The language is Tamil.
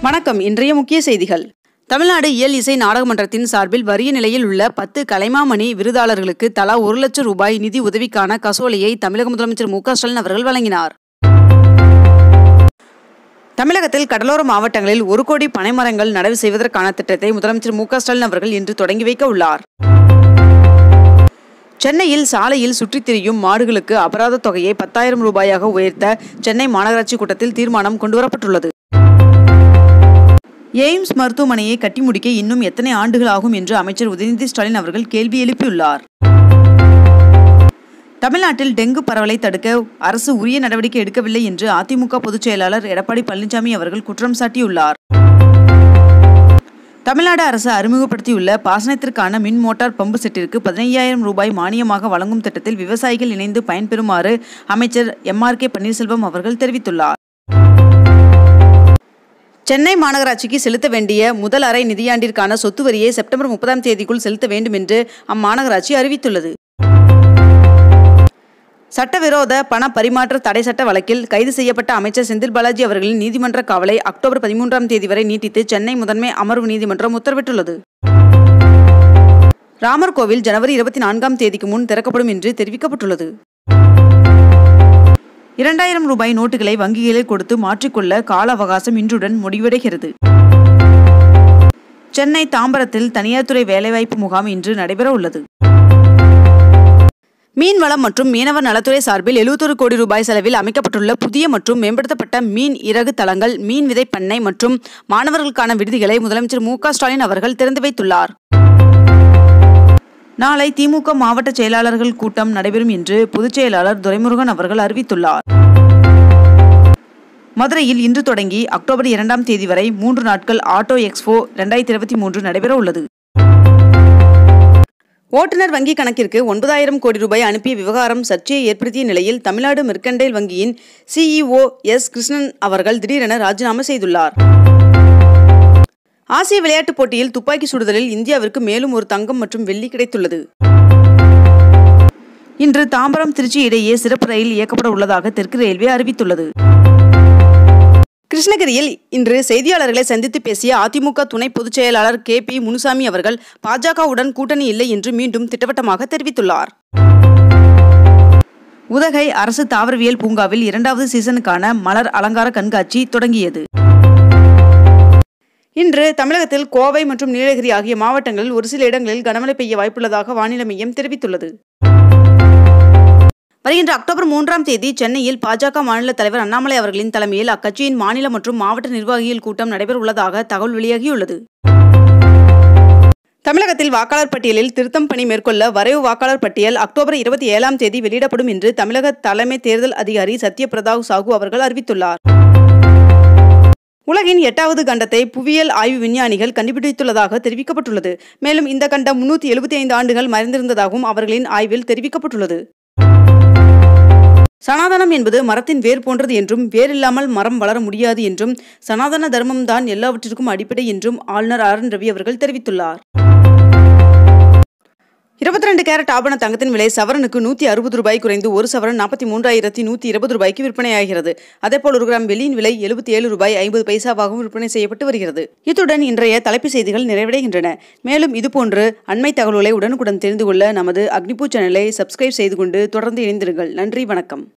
வணக்கம் இன்றைய முக்கிய செய்திகள் தமிழ்நாடு இயல் இசை நாடகமன்றத்தின் சார்பில் வறிய நிலையில் உள்ள பத்து கலைமாமணி விருதாளர்களுக்கு தலா ஒரு லட்சம் ரூபாய் நிதி உதவிக்கான கசோலையை தமிழக முதலமைச்சர் மு க ஸ்டாலின் அவர்கள் வழங்கினார் தமிழகத்தில் கடலோர மாவட்டங்களில் ஒரு கோடி பனைமரங்கள் நடவு செய்வதற்கான திட்டத்தை முதலமைச்சர் மு க ஸ்டாலின் அவர்கள் இன்று தொடங்கி வைக்க உள்ளார் சென்னையில் சாலையில் சுற்றித் திரியும் மாடுகளுக்கு அபராத தொகையை பத்தாயிரம் ரூபாயாக உயர்த்த சென்னை மாநகராட்சி கூட்டத்தில் தீர்மானம் கொண்டுவரப்பட்டுள்ளது எய்ம்ஸ் மருத்துவமனையை கட்டி முடிக்க இன்னும் எத்தனை ஆண்டுகள் ஆகும் என்று அமைச்சர் உதயநிதி ஸ்டாலின் அவர்கள் கேள்வி எழுப்பியுள்ளார் தமிழ்நாட்டில் டெங்கு பரவலை தடுக்க அரசு உரிய நடவடிக்கை எடுக்கவில்லை என்று அதிமுக பொதுச் செயலாளர் எடப்பாடி பழனிசாமி அவர்கள் குற்றம் சாட்டியுள்ளார் தமிழ்நாடு அரசு அறிமுகப்படுத்தியுள்ள பாசனத்திற்கான மின் மோட்டார் பம்பு செட்டிற்கு பதினையாயிரம் ரூபாய் மானியமாக வழங்கும் திட்டத்தில் விவசாயிகள் இணைந்து பயன்பெறுமாறு அமைச்சர் எம் ஆர் கே பன்னீர்செல்வம் அவர்கள் தெரிவித்துள்ளார் சென்னை மாநகராட்சிக்கு செலுத்த வேண்டிய முதல் அறை நிதியாண்டிற்கான சொத்து வரியை செப்டம்பர் முப்பதாம் தேதிக்குள் செலுத்த வேண்டும் என்று அம்மாநகராட்சி அறிவித்துள்ளது சட்டவிரோத பண பரிமாற்ற தடை சட்ட வழக்கில் கைது செய்யப்பட்ட அமைச்சர் செந்தில் பாலாஜி அவர்களின் நீதிமன்ற காவலை அக்டோபர் பதிமூன்றாம் தேதி வரை நீட்டித்து சென்னை முதன்மை அமர்வு நீதிமன்றம் உத்தரவிட்டுள்ளது ராமர் கோவில் ஜனவரி இருபத்தி நான்காம் தேதிக்கு முன் திறக்கப்படும் என்று தெரிவிக்கப்பட்டுள்ளது இரண்டாயிரம் ரூபாய் நோட்டுகளை வங்கிகளில் கொடுத்து மாற்றிக்கொள்ள கால அவகாசம் இன்றுடன் முடிவடைகிறது சென்னை தாம்பரத்தில் தனியார் துறை வேலைவாய்ப்பு முகாம் இன்று நடைபெற உள்ளது மீன்வளம் மற்றும் மீனவர் நலத்துறை சார்பில் எழுபத்தொரு கோடி ரூபாய் செலவில் அமைக்கப்பட்டுள்ள புதிய மற்றும் மேம்படுத்தப்பட்ட மீன் இறகு தளங்கள் மீன் விதை பண்ணை மற்றும் மாணவர்களுக்கான விடுதிகளை முதலமைச்சர் மு க ஸ்டாலின் அவர்கள் திறந்து வைத்துள்ளார் நாளை திமுக மாவட்ட செயலாளர்கள் கூட்டம் நடைபெறும் என்று பொதுச் செயலாளர் துரைமுருகன் அவர்கள் அறிவித்துள்ளார் மதுரையில் இன்று தொடங்கி அக்டோபர் இரண்டாம் தேதி வரை மூன்று நாட்கள் ஆட்டோ எக்ஸ்போ இரண்டாயிரத்தி இருபத்தி மூன்று நடைபெற உள்ளது ஓட்டுநர் வங்கி கணக்கிற்கு ஒன்பதாயிரம் கோடி ரூபாய் அனுப்பிய விவகாரம் சர்ச்சையை ஏற்படுத்திய நிலையில் தமிழ்நாடு மெர்கண்டைல் வங்கியின் சிஇஓ எஸ் கிருஷ்ணன் அவர்கள் திடீரென ராஜினாமா செய்துள்ளார் ஆசிய விளையாட்டுப் போட்டியில் துப்பாக்கி சுடுதலில் இந்தியாவிற்கு மேலும் ஒரு தங்கம் மற்றும் வெள்ளி கிடைத்துள்ளது இன்று தாம்பரம் திருச்சி இடையே சிறப்பு ரயில் இயக்கப்பட உள்ளதாக தெற்கு ரயில்வே அறிவித்துள்ளது கிருஷ்ணகிரியில் இன்று செய்தியாளர்களை சந்தித்து பேசிய அதிமுக துணை பொதுச் செயலாளர் கே பி முனுசாமி அவர்கள் பாஜகவுடன் கூட்டணி இல்லை என்று மீண்டும் திட்டவட்டமாக தெரிவித்துள்ளார் உதகை அரசு தாவரவியல் பூங்காவில் இரண்டாவது சீசனுக்கான மலர் அலங்கார கண்காட்சி தொடங்கியது இன்று தமிழகத்தில் கோவை மற்றும் நீலகிரி ஆகிய மாவட்டங்களில் ஒரு சில இடங்களில் கனமழை பெய்ய வாய்ப்புள்ளதாக வானிலை மையம் தெரிவித்துள்ளது வருகின்ற அக்டோபர் மூன்றாம் தேதி சென்னையில் பாஜக மாநில தலைவர் அண்ணாமலை அவர்களின் தலைமையில் அக்கட்சியின் மாநில மற்றும் மாவட்ட நிர்வாகிகள் கூட்டம் நடைபெற உள்ளதாக தகவல் வெளியாகியுள்ளது தமிழகத்தில் வாக்காளர் பட்டியலில் திருத்தம் பணி மேற்கொள்ள வரைவு வாக்காளர் பட்டியல் அக்டோபர் இருபத்தி ஏழாம் தேதி வெளியிடப்படும் என்று தமிழக தலைமை தேர்தல் அதிகாரி சத்யபிரதா சாகு அவர்கள் அறிவித்துள்ளார் உலகின் எட்டாவது கண்டத்தை புவியியல் ஆய்வு விஞ்ஞானிகள் கண்டுபிடித்துள்ளதாக தெரிவிக்கப்பட்டுள்ளது மேலும் இந்த கண்டம் முன்னூற்றி எழுபத்தி ஐந்து ஆண்டுகள் மறைந்திருந்ததாகவும் அவர்களின் ஆய்வில் தெரிவிக்கப்பட்டுள்ளது சனாதனம் என்பது மரத்தின் வேர் போன்றது என்றும் வேரில்லாமல் மரம் வளர முடியாது என்றும் சனாதன தர்மம் தான் எல்லாவற்றிற்கும் அடிப்படை என்றும் ஆளுநர் ஆர் என் ரவி அவர்கள் தெரிவித்துள்ளார் இருபத்தி ரெண்டு கேரட் ஆபண தங்கத்தின் விலை சவரனுக்கு நூற்றி அறுபது ரூபாய் குறைந்து ஒரு சவரன் நாற்பத்தி மூன்றாயிரத்தி நூற்றி இருபது ரூபாய்க்கு விற்பனையாகிறது அதேபோல் ஒரு கிராம் வெள்ளியின் விலை எழுபத்தி ஏழு ரூபாய் ஐம்பது பைசாவாகவும் விற்பனை செய்யப்பட்டு வருகிறது இத்துடன் இன்றைய தலைப்புச் செய்திகள் நிறைவடைகின்றன மேலும் இதுபோன்று அண்மை தகவல்களை உடனுக்குடன் தெரிந்து கொள்ள நமது அக்னிபூ சேனலை சப்ஸ்கிரைப் செய்து கொண்டு தொடர்ந்து இணைந்திருங்கள் நன்றி வணக்கம்